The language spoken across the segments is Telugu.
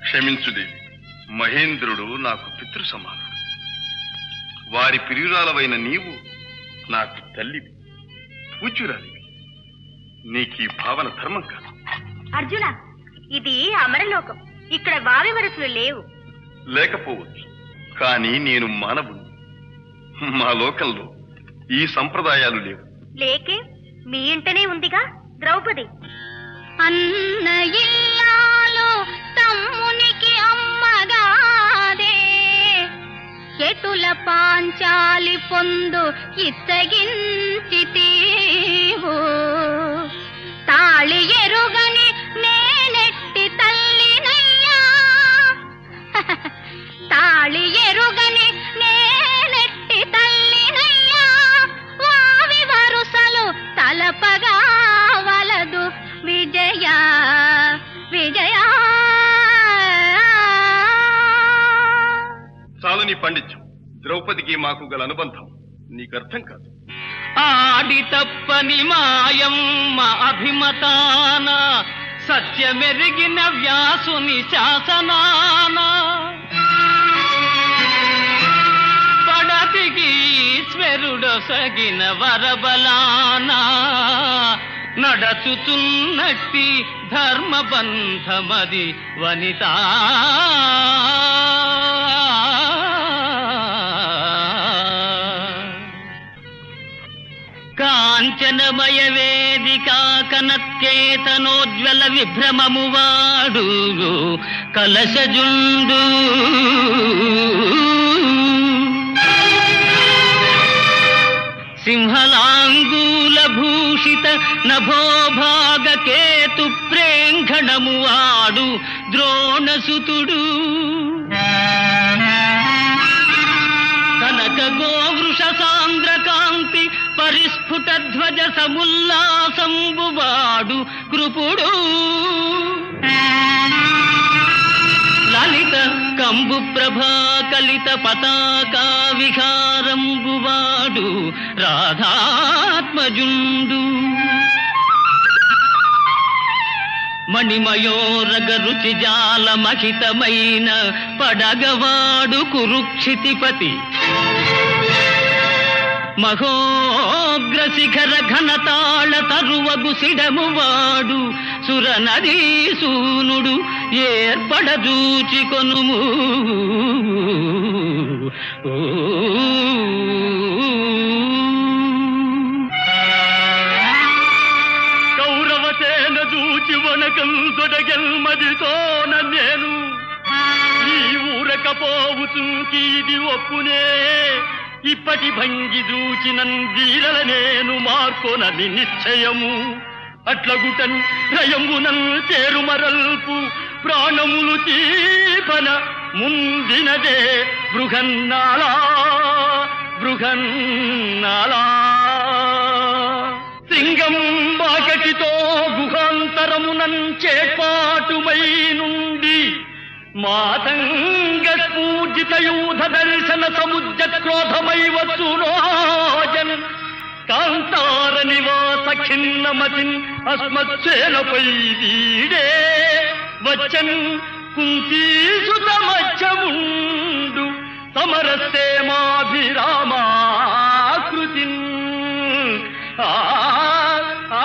క్షమించుదేవి మహేంద్రుడు నాకు పితృ సమానుడు వారి ప్రియురాలవైన నీవు నాకు తల్లివి పూజ్యురాలివి నీకీ భావన ధర్మం కాదు అర్జున ఇది అమరలోకం ఇక్కడ వావి వరసలు లేవు లేకపోవచ్చు కానీ నేను మానవుని మా లోకంలో ఈ సంప్రదాయాలు లేవు లేకే మీ ఇంటనే ఉందిగా ద్రౌపది అన్న ఇల్లాలు తమ్మునికి అమ్మగాదే ఎటుల పాంచాలి పొందు ఇత్తగించితీవు తాళి ఎరుగని నేనెట్టి తల్లినయ్యా తాళి ఎరుగని నేనెట్టి తల్లినయ్యా వావి వరుసలు తలపగా వలదు విజయ విజయ చాలు నీ పండిత్యం ద్రౌపదికి మాకు గల అనుబంధం నీకు అర్థం కాదు ఆడి తప్పని మాయమ్మ అభిమతాన సత్యమెరిగిన వ్యాసుని శాసనాన పడతికి ఈశ్వరుడొసగిన వరబలాన నడచుతున్నట్టి ధర్మబంధమది వనిత కాంచనమయ వేదిక కనత్కేతనోజ్వల విభ్రమము వాడు కలశజుండు సింహలాంగూల భూషిత నభోభాగ కేతు ప్రేంఘణము వాడు ద్రోణసుతుడు కనక గోవృష సాంద్ర కాంతి పరిస్ఫుట ధ్వజ సముల్లాసంబువాడు కృపుడు లలిత కంబు ప్రభా కలిత పతాకా విహారంబువాడు రాధాత్మజుండు మణిమయోరగ రుచి జాల మహితమైన పడగవాడు కురుక్షితిపతి మహోగ్ర శిఖర ఘనతాళ తరువగు సిడమువాడు సుర నదీ సూనుడు ఏర్పడదూచి కొనుము కౌరవసేన చూచి వనకం దొడగెల్మదితోన నేను ఈ ఊరకపోవుచుంకి ఇది ఒప్పునే ఇప్పటి భంగి దూచినన్ వీరల నేను మార్కొనని నిశ్చయము అట్లగుటన్ రయమునన్ తేరుమరల్పు ప్రాణములు తీపన ముందినదే బృహన్నాళా బృహన్నాళా సింగం బాకటితో గుహాంతరమునన్ చేపాటుమై నుండి మాతంగ స్ఫూర్జిత యూధ దర్శన సముద్ర క్రోధమై వచ్చునోజన్ కాంతార నివాస ఖిన్నమతిన్ అస్మత్సేనపై వీడే వచ్చన్ కుంతీసుత మధ్యముండు సమరస్తేమాభిరామాకృతిన్ ఆ ఆ,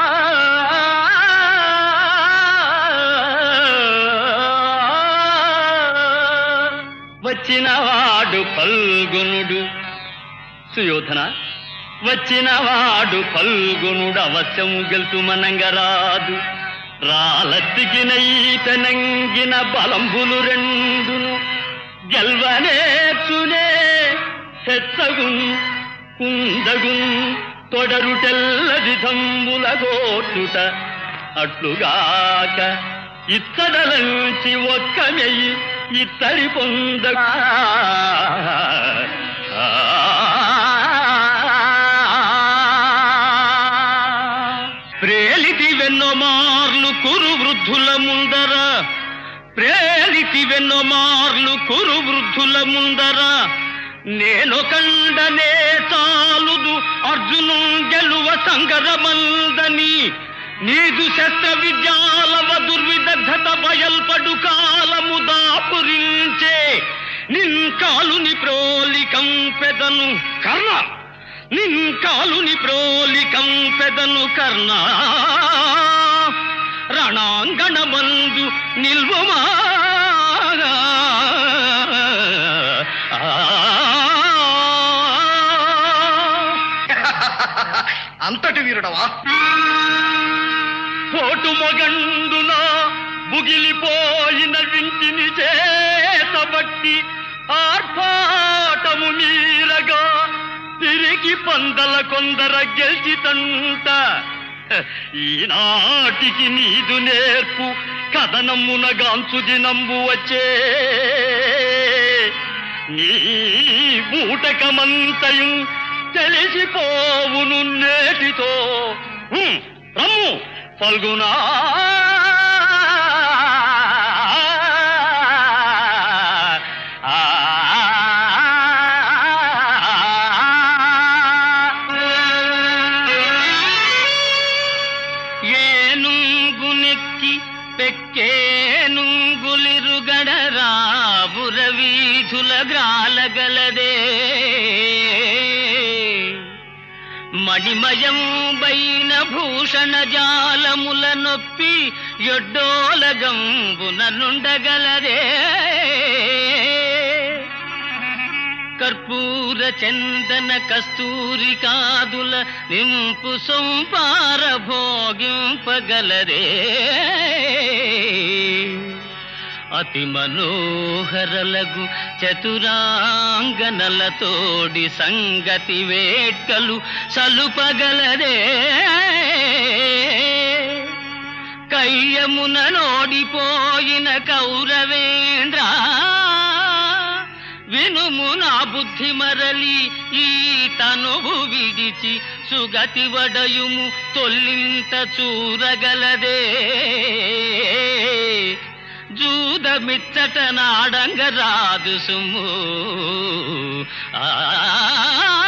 వచ్చినవాడు ఫల్గునుడు సుయోధన వచ్చినవాడు ఫల్గునుడు అవశ్యము గెలుతుమనంగరాదు రాలత్తికినైతనంగిన బలంబులు రెండును గెల్వనేర్చునే హెచ్చగున్ కుందగున్ తొడరుటెల్లది తంబుల గోటుట అట్లుగాక ఇత్తడలంచి ఒక్క మెయ్యి ఇత్తడి పొందగా ప్రేలిటి వెన్నోమార్లు కురు వృద్ధుల ముందర ప్రేలిటి వెన్నోమార్లు కురు వృద్ధుల ముందర నేను కండనే చాలుదు అర్జును గెలువ సంగరమందని నీదు శస్త్ర విద్యాలవ దుర్విదగ్ధత బయల్పడు కాలము దాపు కాలుని ప్రోలికం పెదను కర్ణ నిన్ కాలుని ప్రోలికం పెదను కర్ణ రణాంగణమందు నిల్వమా అంతటి వీరుడవా పోటు మొగండున బుగిలిపోయిన వింటిని చేతబట్టి ఆర్భాటము మీరగా తిరిగి పందల కొందర గెలిచితంట ఈనాటికి నీదు నేర్పు కథనమ్మున గాంచు దినంబు వచ్చే నీ బూటకమంతయు తెలిసిపోవును నేటితో హ్మ్, రమ్ము ఫల్గునా ఏనుంగునెక్కి పెక్కేనుంగులిరుగడరాబుర వీధుల గ్రాలగలదే మణిమయం బైన భూషణ జాలముల నొప్పి ఎడ్డోలగంబున నుండగలదే కర్పూర చందన కస్తూరి కాదుల నింపు సొంపార భోగింపగలరే అతి మనోహరలగు చతురాంగనలతోడి సంగతి వేట్కలు సలుపగలరే కయ్యమున నోడిపోయిన కౌరవేంద్ర వినుము నా బుద్ధి మరలి ఈ తనువు విడిచి సుగతి వడయుము తొల్లింత చూరగలదే జూదమిచ్చట నాడంగ రాదు సుము ఆ